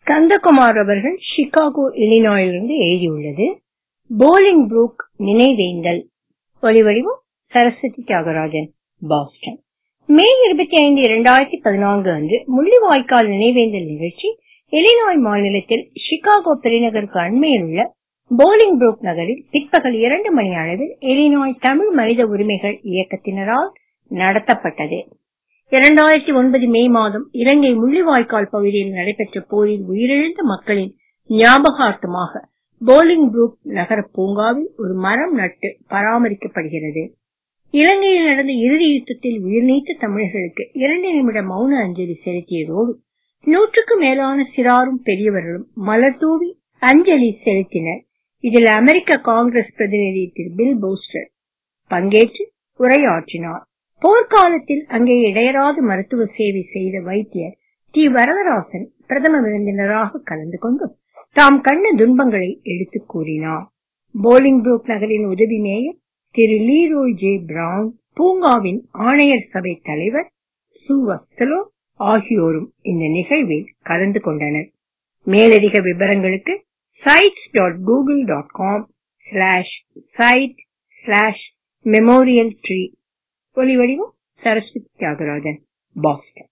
கந்தகுமார் அவர்கள் சிகாகோ இலினாயிலிருந்து எழுதியுள்ளது polling Brook நினைவேந்தல் ஒலிவடிவம் சரஸ்வதி தியாகராஜன் பாஸ்டன் மே இருபத்தி ஐந்து இரண்டாயிரத்தி பதினான்கு அன்று முள்ளிவாய்க்கால் நினைவேந்தல் நிகழ்ச்சி இலினாய் மாநிலத்தில் சிகாகோ பெருநகருக்கு அண்மையில் உள்ள போலிங் புரூக் நகரில் பிற்பகல் இரண்டு மணி அளவில் இலினாய் தமிழ் மனித உரிமைகள் இயக்கத்தினரால் நடத்தப்பட்டது இரண்டாயிரத்தி ஒன்பது மே மாதம் இலங்கை முள்ளிவாய்க்கால் பகுதியில் நடைபெற்ற போரில் உயிரிழந்த மக்களின் ஞாபகார்த்தமாக போலிங் புரூக் நகர பூங்காவில் ஒரு மரம் நட்டு பராமரிக்கப்படுகிறது இலங்கையில் நடந்த இறுதி யுத்தத்தில் உயிர் நீத்த தமிழர்களுக்கு இரண்டு நிமிட மௌன அஞ்சலி செலுத்தியதோடு நூற்றுக்கும் மேலான சிறாரும் பெரியவர்களும் மலர் தூவி அஞ்சலி செலுத்தினர் இதில் அமெரிக்க காங்கிரஸ் பிரதிநிதி திரு பில் போஸ்டர் பங்கேற்று உரையாற்றினார் போர்க்காலத்தில் அங்கே இடையராது மருத்துவ சேவை செய்த வைத்தியர் டி வரதராசன் பிரதம விருந்தினராக கலந்து கொண்டு தாம் கண்ட துன்பங்களை எடுத்துக் கூறினார் போலிங் புரூக் நகரின் உதவி மேயர் திரு லீரோய் ஜே பிரவுன் பூங்காவின் ஆணையர் சபை தலைவர் சு வஸ்தலோ ஆகியோரும் இந்த நிகழ்வில் கலந்து கொண்டனர் மேலதிக விவரங்களுக்கு sites dot Google dot com slash site slash memorial tree ஒலிவடிவம் சரஸ்வதி தியாகராஜன் பாஸ்டன்